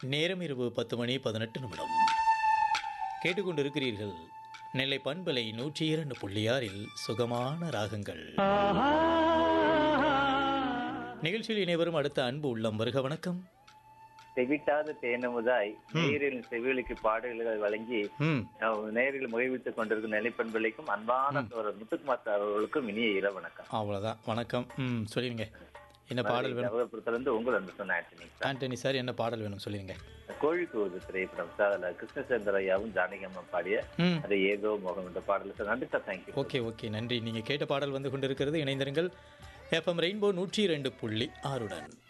நேரம் இரவு பத்து மணி பதினெட்டு நிமிடம் கேட்டுக்கொண்டிருக்கிறீர்கள் நெல்லை பண்பலை நூற்றி இரண்டு புள்ளி ஆறில் சுகமான ராகங்கள் நிகழ்ச்சியில் இணைவரும் அடுத்த அன்பு உள்ளம் வருக வணக்கம் செவிட்டாத தேனமுதாய் நேரில் செவிகளுக்கு பாடல்கள் வழங்கி ம் அஹ், நேரில் முயற்சித்துக் கொண்டிருக்கும் நிலைப்பண்பலைக்கும் அன்பான தோழர் முத்துக்குமார் சார் அவர்களுக்கும் இனிய இர வணக்கம் அவ்வளோதான் வணக்கம் ம் சொல்லிடுங்க என்ன பாடல் வேணும் நவரபுரத்திலிருந்து உங்கள் அன்பு சொன்ன ஆண்டனி ஆண்டனி சார் என்ன பாடல் வேணும் சொல்லிடுங்க கோழி கூவது திரைப்படம் சார் அதுல கிருஷ்ணச்சந்திர ஐயாவும் ஜானகி அம்மா பாடிய ம் அது ஏதோ முகம் என்ற பாடல் சார் நன்றி சார் தேங்க்யூ ஓகே ஓகே நன்றி நீங்கள் கேட்ட பாடல் வந்து கொண்டிருக்கிறது இணைந்திருங்கள் எஃப்எம் ரெயின்போ நூற்றி ரெண்டு புள்ளி ஆறுடன்